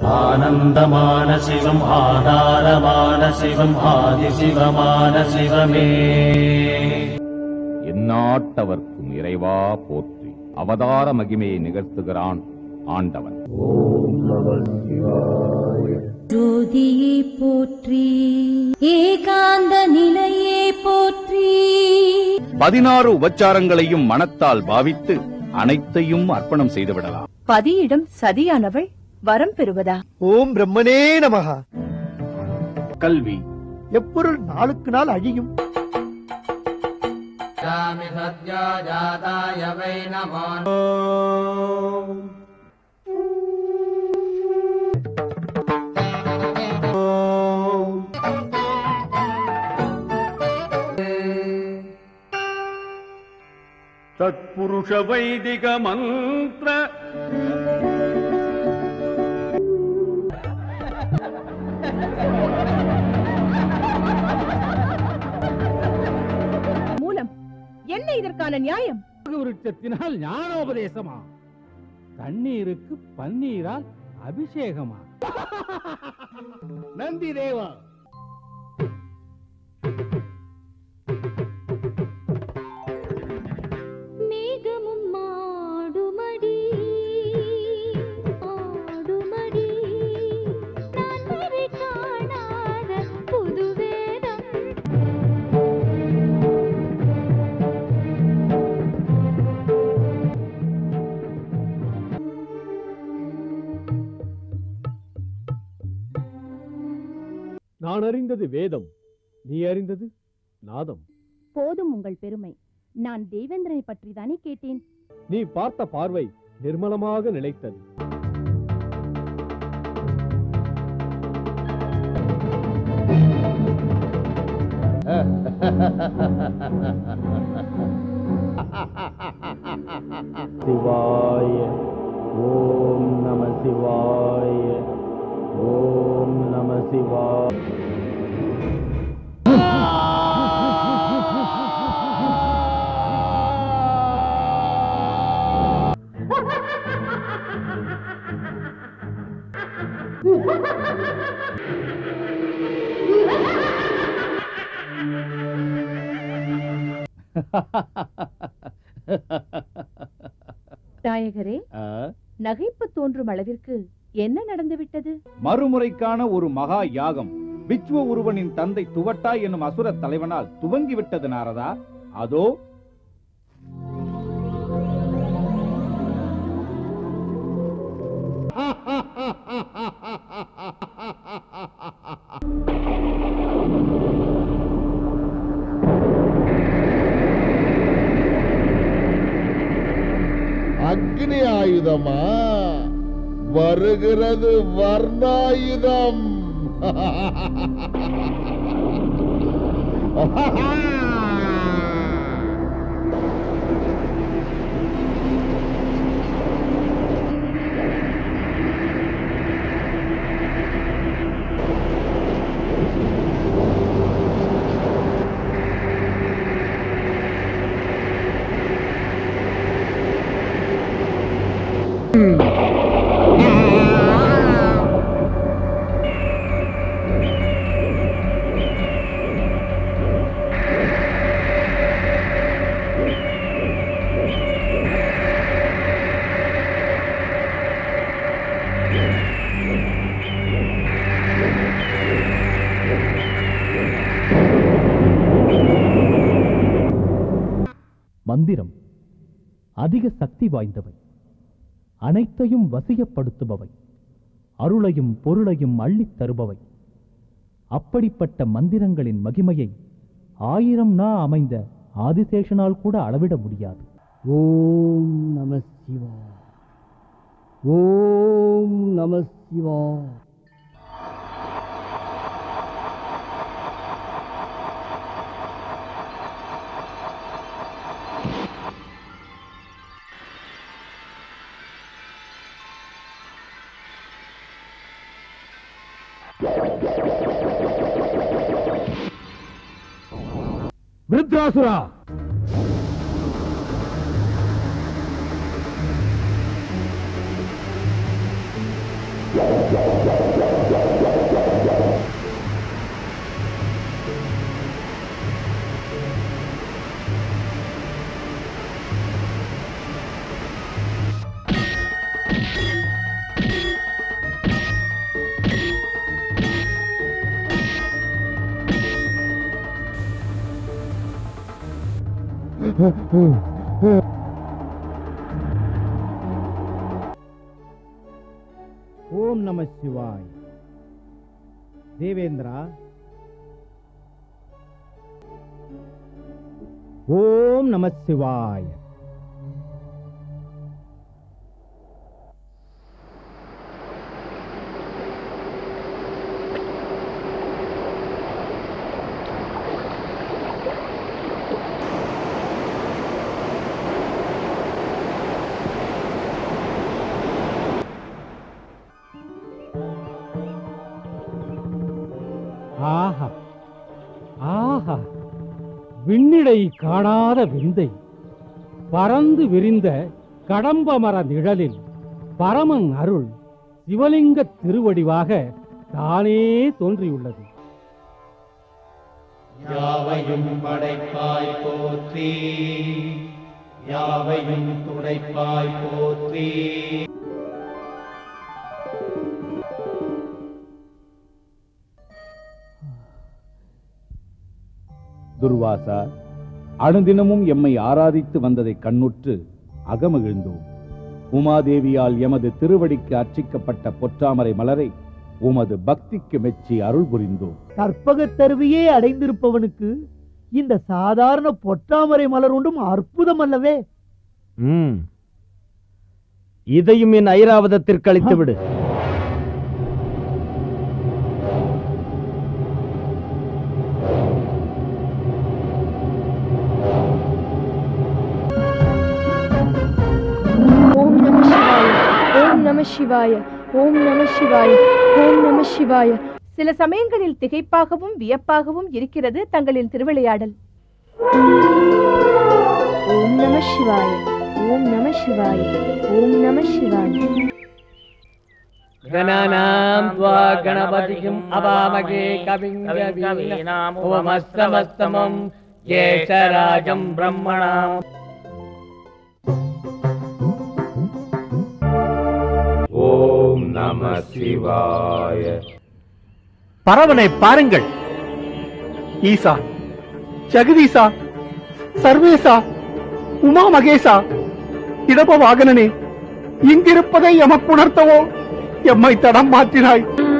ஆனந்தமான சிவம் ஆதாரமான சிவம் ஆதிசிவமான சிவமே எந்நாட்டவர்க்கும் இறைவா போற்றி அவதார மகிமையை நிகழ்த்துகிறான் ஆண்டவன் ஜோதியே போற்றி ஏகாந்த நிலையே போற்றி பதினாறு உபச்சாரங்களையும் மனத்தால் பாவித்து அனைத்தையும் அர்ப்பணம் செய்துவிடலாம் பதியிடம் சதியானவள் வரம் பெறுவதா ஓம் பிரம்மனே நமகா கல்வி எப்பொருள் நாளுக்கு நாள் அழியும் தத்புருஷ வைதிக மந்திர மூலம் என்ன இதற்கான நியாயம் விருட்சத்தினால் ஞானோபதேசமா தண்ணீருக்கு பன்னீரால் அபிஷேகமா நந்தி தேவா மேகமும் மாடுமடி ஆடுமடி நான் வரை காணாத புது வேதம் நான் அறிந்தது வேதம் நீ அறிந்தது நாதம் போதும் உங்கள் பெருமை நான் தேவேந்திரனை பற்றி தானே கேட்டேன் நீ பார்த்த பார்வை நிர்மலமாக நிலைத்தது சிவாய ஓம் நம சிவாய ஓம் நம சிவாய நாயகரே நகைப்பு தோன்றும் அளவிற்கு என்ன நடந்துவிட்டது மறுமுறைக்கான ஒரு மகா யாகம் விச்வ உருவனின் தந்தை துவட்டா என்னும் அசுர தலைவனால் துவங்கிவிட்டது நாரதா அதோ அக்னி ஆயுதமா வருகிறது வர்ணாயுதம் மந்திரம் அதிக சக்தி வாய்ந்தவை அனைத்தையும் வசியப்படுத்துபவை அருளையும் பொருளையும் அள்ளித் தருபவை அப்படிப்பட்ட மந்திரங்களின் மகிமையை ஆயிரம் நா அமைந்த ஆதிசேஷனால் கூட அளவிட முடியாது ஓம் நம சிவா ஓம் நம சிவா விருத்ராசுரா ஓம் நம சிவாய் தேவேந்திரா ஓம் நம சிவாய் ஆஹா ஆஹா விண்ணிடை காணாத விந்தை பறந்து விரிந்த கடம்ப மர நிழலில் பரமன் அருள் சிவலிங்க திருவடிவாக தானே தோன்றியுள்ளது யாவையும் படைப்பாய் போற்றி யாவையும் துடைப்பாய் போற்றி துர்வாசா அனுதினமும் எம்மை ஆராதித்து வந்ததை கண்ணுற்று அகமகிழ்ந்தோம் உமாதேவியால் எமது திருவடிக்கு அர்ச்சிக்கப்பட்ட பொற்றாமரை மலரை உமது பக்திக்கு மெச்சி அருள் புரிந்தோம் கற்பகத் தருவியே அடைந்திருப்பவனுக்கு இந்த சாதாரண பொற்றாமரை மலர் ஒன்றும் அற்புதம் அல்லவே ம் இதையும் என் ஐராவதத்திற்கு அளித்து விடு ஓம் நம சிவாய ஓம் நம சிவாய ஓம் நம சிவாய ஓம் நம சிவாய சில சமயங்களில் திகைப்பாகவும் வியப்பாகவும் இருக்கிறது தங்களின் திருவிளையாடல் ஓம் நம சிவாய ஓம் நம சிவாய ஓம் நம சிவாய गणानाम् त्वा गणपतिम् अवामगे कविम् कवीनाम् उपमस्तमस्तमम् ज्येष्ठराजम् ब्रह्मणाम् ஓம் நம சிவாய பரவனை பாருங்கள் ஈசா ஜெகதீசா சர்வேசா உமா மகேசா இடப வாகனனே இங்கிருப்பதை எமக்குணர்த்தவோ எம்மை தடம் மாற்றினாய்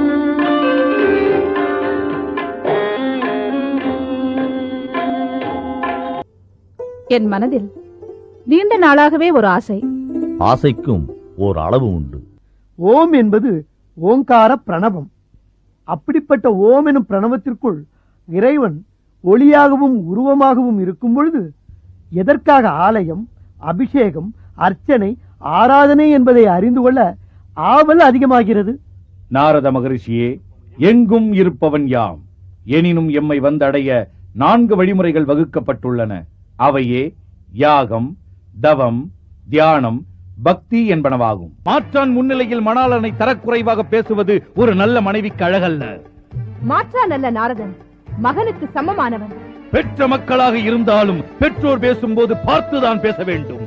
என் மனதில் நீண்ட நாளாகவே ஒரு ஆசை ஆசைக்கும் ஓர் அளவு உண்டு ஓம் என்பது ஓங்கார பிரணவம் அப்படிப்பட்ட ஓம் எனும் பிரணவத்திற்குள் இறைவன் ஒளியாகவும் உருவமாகவும் இருக்கும் பொழுது எதற்காக ஆலயம் அபிஷேகம் அர்ச்சனை ஆராதனை என்பதை அறிந்து கொள்ள ஆவல் அதிகமாகிறது நாரத மகரிஷியே எங்கும் இருப்பவன் யாம் எனினும் எம்மை வந்தடைய நான்கு வழிமுறைகள் வகுக்கப்பட்டுள்ளன அவையே யாகம் தவம் தியானம் பக்தி என்பனவாகும் மாற்றான் முன்னிலையில் மணாளனை தரக்குறைவாக பேசுவது ஒரு நல்ல மனைவிக்கு அழகல்ல மாற்றான் அல்ல நாரதன் மகனுக்கு சமமானவன் பெற்ற மக்களாக இருந்தாலும் பெற்றோர் பேசும்போது பார்த்துதான் பேச வேண்டும்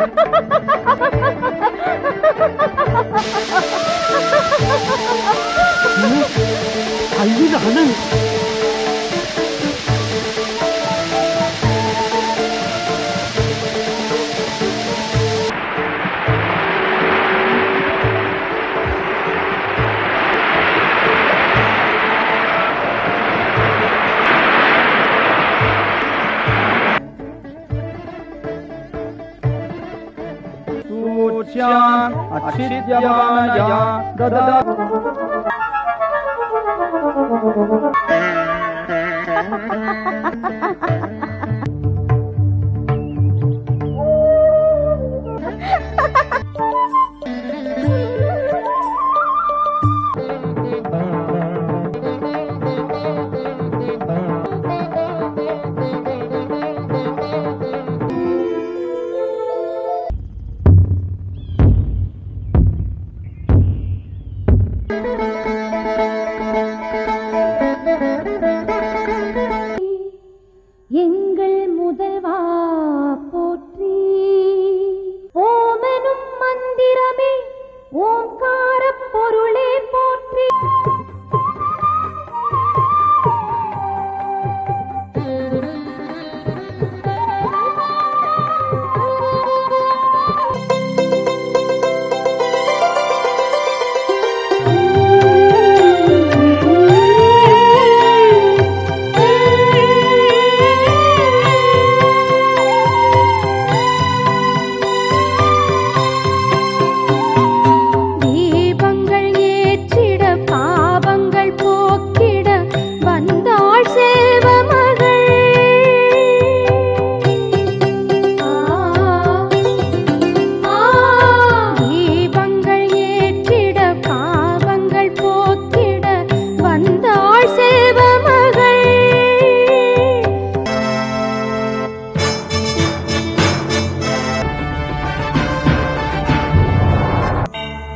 அண்ணன்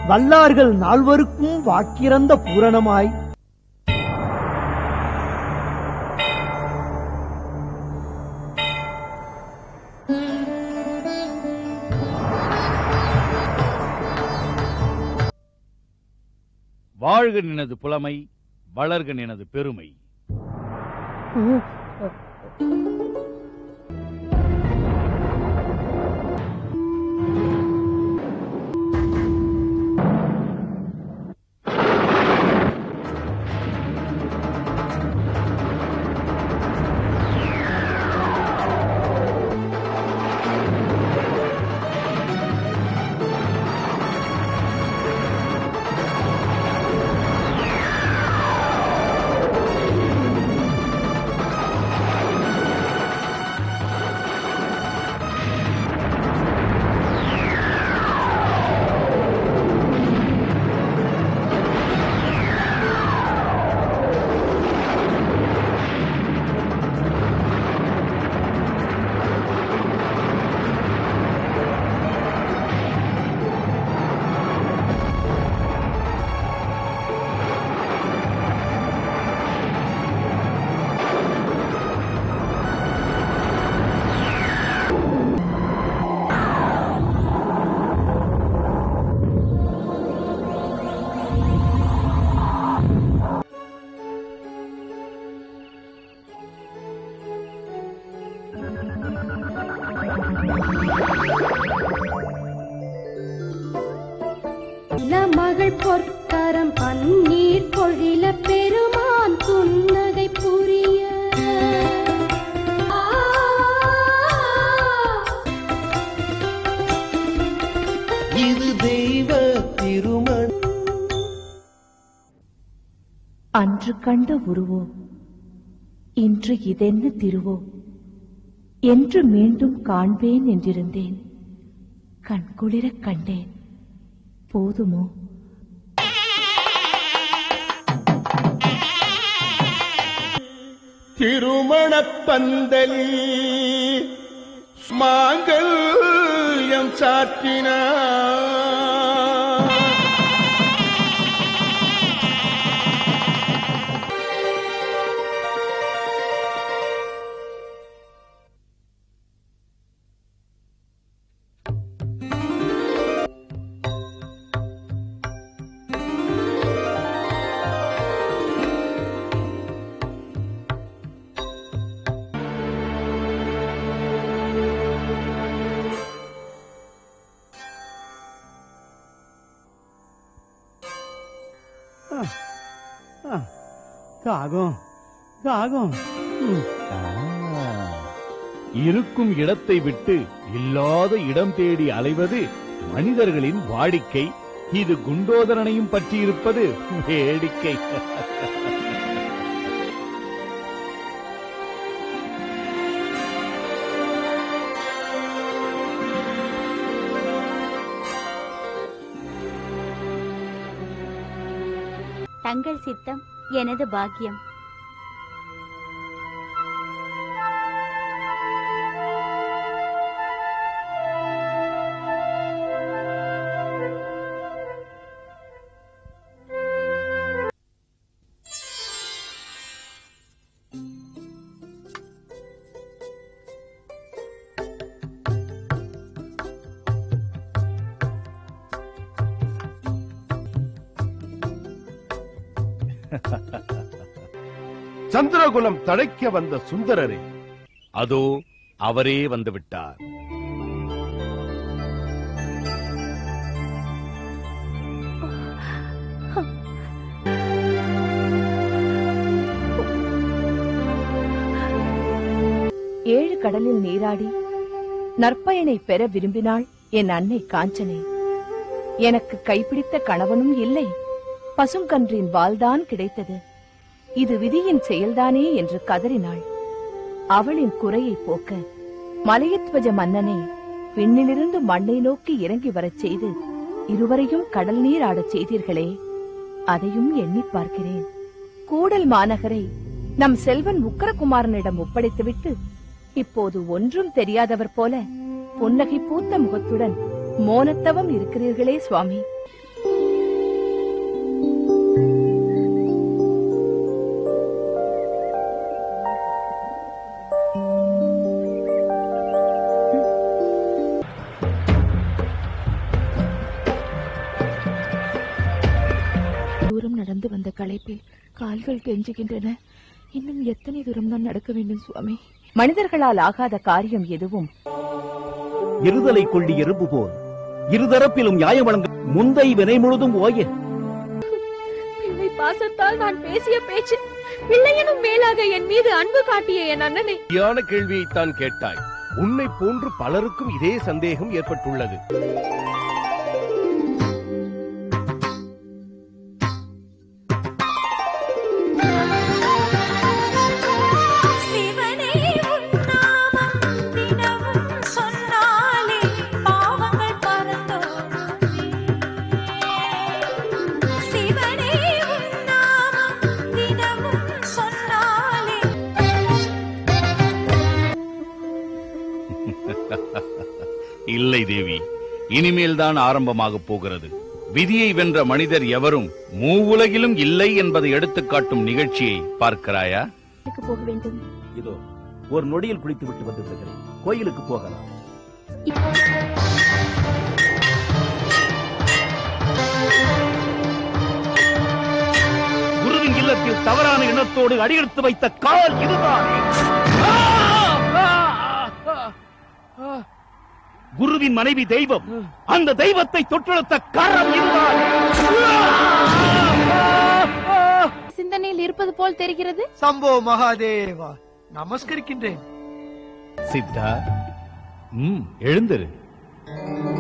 வல்லார்கள் நால்வருக்கும் வாக்கிறந்த பூரணமாய் வாழ்க நினது புலமை வளர்க நினது பெருமை இளமகள் பொற்கரம் பன்னீர் பொழில பெருமான் புன்னகை புரிய இது தெய்வ திருமண அன்று கண்ட உருவோ இன்று இதென்ன திருவோ என்று மீண்டும் காண்பேன் என்றிருந்தேன் கண்குளிரக் கண்டேன் போதுமோ திருமணப் பந்தலில் மாங்கல்யம் சாற்றினார் காகம் காகம் ம். இருக்கும் இடத்தை விட்டு இல்லாத இடம் தேடி அலைவது மனிதர்களின் வாடிக்கை இது குண்டோதரனையும் பற்றியிருப்பது வேடிக்கை தங்கள் சித்தம் எனது பாக்கியம் சந்திரகுலம் தழைக்க வந்த சுந்தரரே அதோ அவரே வந்து விட்டார் ஏழு கடலில் நீராடி நற்பயனை பெற விரும்பினாள் என் அன்னை காஞ்சனை எனக்கு கைப்பிடித்த கணவனும் இல்லை பசுங்கன்றின் வால்தான் கிடைத்தது இது விதியின் செயல்தானே என்று கதறினாள் அவளின் குறையை போக்க மலையத்வஜ மன்னனை விண்ணிலிருந்து மண்ணை நோக்கி இறங்கி வரச் செய்து இருவரையும் கடல் நீர் ஆடச் செய்தீர்களே அதையும் எண்ணிப் பார்க்கிறேன் கூடல் மாநகரை நம் செல்வன் உக்கரகுமாரனிடம் ஒப்படைத்துவிட்டு இப்போது ஒன்றும் தெரியாதவர் போல புன்னகை பூத்த முகத்துடன் மோனத்தவம் இருக்கிறீர்களே சுவாமி நடந்து வந்த களைப்பில் கால்கள் கெஞ்சுகின்றன இன்னும் எத்தனை தூரம் தான் நடக்க வேண்டும் சுவாமி மனிதர்களால் ஆகாத காரியம் எதுவும் இருதலை கொள்ளி எறும்பு போல் இருதரப்பிலும் நியாயம் வழங்க முந்தை வினை முழுதும் ஓய பிள்ளை பாசத்தால் நான் பேசிய பேச்சு பிள்ளையனும் மேலாக என் மீது அன்பு காட்டிய என் அண்ணனை சரியான கேள்வியைத்தான் கேட்டாய் உன்னை போன்று பலருக்கும் இதே சந்தேகம் ஏற்பட்டுள்ளது சிவனே உன்னாமம் தினமும் சொன்னாலே பாவங்கள் பறந்தோடுமே சிவனே உன்னாமம் தினமும் சொன்னாலே இல்லை தேவி இனிமேல் தான் ஆரம்பமாக போகிறது விதியை வென்ற மனிதர் எவரும் மூவுலகிலும் இல்லை என்பதை எடுத்துக்காட்டும் நிகழ்ச்சியை பார்க்கிறாயா போக வேண்டும் இதோ ஒரு நொடியில் குளித்து விட்டு வந்து விடுகிறேன் கோயிலுக்கு போகலாம் குருவின் இல்லத்தில் தவறான எண்ணத்தோடு அடியெடுத்து வைத்த கால் இதுதான் குருவின் மனைவி தெய்வம் அந்த தெய்வத்தை தொற்றெடுத்த கரம் இதுதான் சிந்தனையில் இருப்பது போல் தெரிகிறது சம்போ மகாதேவா நமஸ்கரிக்கின்றேன் சித்தா ம் எழுந்திரு